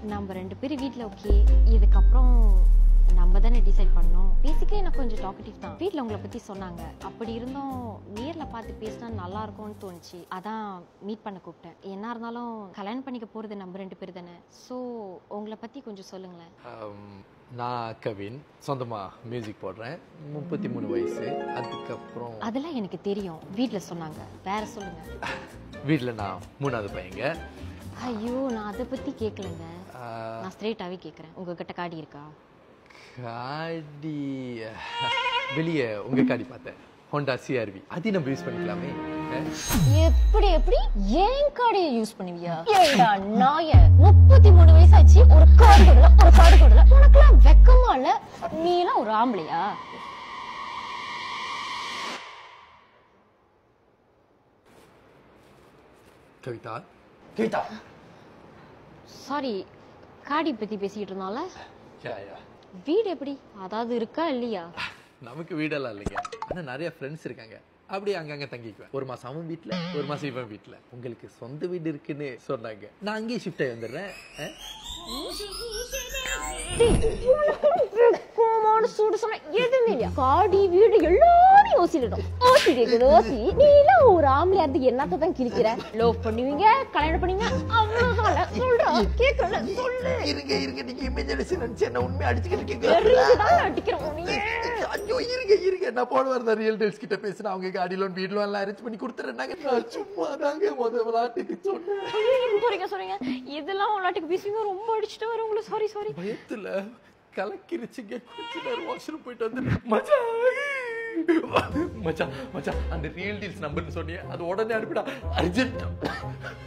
நம்ம ரெண்டு பேரும் வீட்டில் ஓகே இதுக்கப்புறம் நம்ம தானே டிசைட் பண்ணோம் பேசிக்கலி எனக்கு கொஞ்சம் டாக்கட்டிவ் தான் வீட்டில் உங்களை பற்றி சொன்னாங்க அப்படி இருந்தும் நேரில் பார்த்து பேசினா நல்லா இருக்கும்னு தோணுச்சு அதான் மீட் பண்ண கூப்பிட்டேன் என்ன இருந்தாலும் கல்யாணம் பண்ணிக்க போகிறது நம்ம ரெண்டு பேர் தானே ஸோ உங்களை பற்றி கொஞ்சம் சொல்லுங்களேன் ஆம், நான் கவின் சொந்தமாக மியூசிக் போடுறேன் முப்பத்தி மூணு வயசு அதுக்கப்புறம் அதெல்லாம் எனக்கு தெரியும் வீட்டில் சொன்னாங்க வேற சொல்லுங்க வீட்டில் நான் மூணாவது பையங்க ஐயோ நான் அதை பற்றி கேட்கலங்க ஆ, நான் ஸ்ட்ரெயிட்டாகவே கேட்குறேன் உங்ககிட்ட காடி இருக்கா காடி வெளியே உங்கள் காடி பார்த்தேன் ஹோண்டா சிஆர்வி அதையும் நம்ம யூஸ் பண்ணிக்கலாமே ஆ? எப்படி எப்படி ஏன் கார்டையை யூஸ் பண்ணுவியா ஏடா நாய முப்பத்தி மூணு வயசாச்சு ஒரு கார்டு கொடுல ஒரு கார்டு கொடுல உனக்குலாம் வெக்கமா இல்ல நீ எல்லாம் ஒரு ஆம்பளையா கவிதா கவிதா சாரி காடி பத்தி பேசிக்கிட்டு இருந்தால யா யா வீடு எப்படி அதாவது இருக்கா இல்லையா நமக்கு வீடெல்லாம் இல்லைங்க ஆனா நிறைய ஃப்ரெண்ட்ஸ் இருக்காங்க அப்படியே அங்கங்க தங்கிக்குவேன் ஒரு மாசம் அவன் வீட்ல ஒரு மாசம் இவன் வீட்ல உங்களுக்கு சொந்த வீடு இருக்குன்னு சொன்னாங்க நான் அங்கேயே ஷிஃப்ட் ஆகி வந்துடுறேன் ஆ? கோமான சூடு சொன்ன எதுவுமே இல்லையா காடி வீடு எல்லாரும் யோசிச்சிடும் ஓசி இருக்குது ஓசி நீ எல்லாம் ஒரு ஆம்பளையா இருந்து என்னத்தை தான் கிழிக்கிற லவ் பண்ணுவீங்க கல்யாணம் பண்ணுவீங்க அவ்வளவுதான் சொல்றா கேட்கல சொல்லு இருங்க இருங்க நீங்க இமேஜினேஷன் நினைச்சு என்ன உண்மையா அடிச்சுக்கிட்டு தெரிஞ்சுதான் அடிக்கிறோம் நீ ஐயோ இருங்க இருங்க நான் போன வாரம் தான் ரியல் டேல்ஸ் கிட்ட பேசினா அவங்க காடி லோன் வீடு லோன் எல்லாம் அரேஞ்ச் பண்ணி கொடுத்துறேன்னாங்க நான் சும்மா தாங்க முத விளாட்டுக்கு சொன்னேன் ஐயோ, போறீங்க சொல்றீங்க இதெல்லாம் விளையாட்டுக்கு பேசுவீங்க ரொம்ப அடிச்சுட்டு வர உங்களுக்கு சாரி சாரி பயத்துல கலக்கிருச்சுங்க கொஞ்ச நேரம் வாஷ்ரூம் போயிட்டு வந்து மச்சான் மச்சான் மச்சான் அந்த ரியல் டீல்ஸ் நம்பர்னு சொன்னியே அது உடனே அனுப்பிடா அர்ஜென்ட்